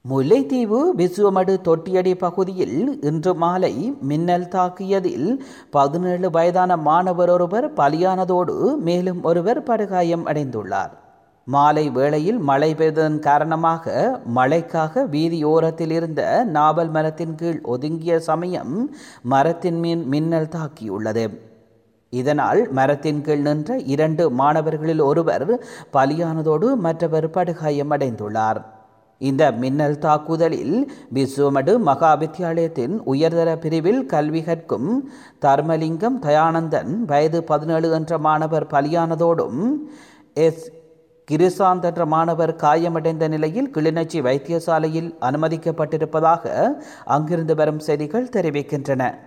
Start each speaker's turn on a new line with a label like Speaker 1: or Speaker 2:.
Speaker 1: முல்லைத்தீவு விசுவமடு தொட்டியடி பகுதியில் இன்று மாலை மின்னல் தாக்கியதில் பதினேழு வயதான மாணவர் ஒருவர் பலியானதோடு மேலும் ஒருவர் படுகாயம் அடைந்துள்ளார் மாலை வேளையில் மழை பெய்ததன் காரணமாக மழைக்காக வீதியோரத்தில் இருந்த நாவல் மரத்தின் கீழ் ஒதுங்கிய சமயம் மரத்தின் மீன் மின்னல் தாக்கியுள்ளது இதனால் மரத்தின் கீழ் நின்ற இரண்டு மாணவர்களில் ஒருவர் பலியானதோடு மற்றவர் படுகாயம் அடைந்துள்ளார் இந்த மின்னல் தாக்குதலில் விஸ்வமடு மகா வித்தியாலயத்தின் உயர்தர பிரிவில் கல்வி கற்கும் தர்மலிங்கம் தயானந்தன் வயது பதினேழு என்ற மாணவர் பலியானதோடும் எஸ் கிருசாந்த் என்ற மாணவர் காயமடைந்த நிலையில் கிளிநொச்சி வைத்தியசாலையில் அனுமதிக்கப்பட்டிருப்பதாக அங்கிருந்து வரும் செய்திகள் தெரிவிக்கின்றன